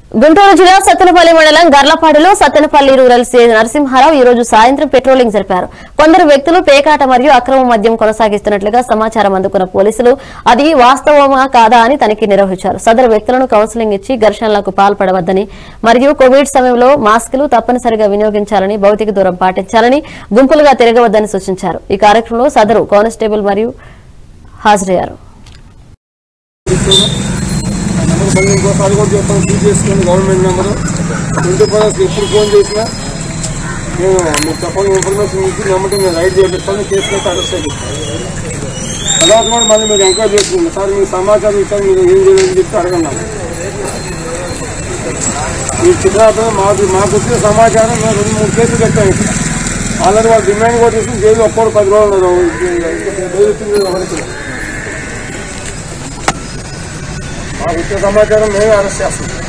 గుంటూరు జిల్లా సత్తెనపల్లి మండలం గర్లపాడులో సత్తెనపల్లి రూరల్ సీ నరసింహారావు ఈ రోజు సాయంత్రం పెట్రోలింగ్ జరిపారు కొందరు వ్యక్తులు పేకాట మరియు అక్రమ మద్యం కొనసాగిస్తున్నట్లుగా సమాచారం అందుకున్న పోలీసులు అది వాస్తవమా కాదా అని తనిఖీ నిర్వహించారు సదరు వ్యక్తులను కౌన్సిలింగ్ ఇచ్చి ఘర్షణలకు పాల్పడవద్దని మరియు కోవిడ్ సమయంలో మాస్కులు తప్పనిసరిగా వినియోగించాలని భౌతిక దూరం పాటించాలని గుంపులుగా తిరగవద్దని సూచించారు ఈ కార్యక్రమంలో సదరు కానిస్టేబుల్ మరియు హాజరయ్యారు ఆ నెంబర్ మళ్ళీ ఇంకోసారి కూడా చెప్తాను సీజ్ చేసుకోండి government number twenty four hours ఎప్పుడు ఫోన్ చేసినా నేను మీకు చెప్పండి ఇన్ఫర్మేషన్ ఇచ్చి నెంబర్ నేను రైడ్ చేపిస్తాను కేసు అయితే అరెస్ట్ చేపిస్తాను తర్వాత కూడా మళ్ళీ మీరు ఎంక్వైరీ చేసుకోండి సార్ మీకు సమాచారం ఇస్తాను మీరు ఏం చేయాలని చెప్పి అడగండి మీరు చెప్పినప్పుడు మాకు మాకు వచ్చిన సమాచారం మేము రెండు మూడు కేసులు కట్టాము ఇక్కడ ఆల్రెడీ వాళ్ళు డిమాండ్ కూడా తీసుకుని జైలు ఒక్కడు పది రోజులు ఉన్నారు. జైలు ఇచ్చింది ఒకరికి. మాకు ఇచ్చే సమాచారం మేమే అరెస్ట్ చేస్తాం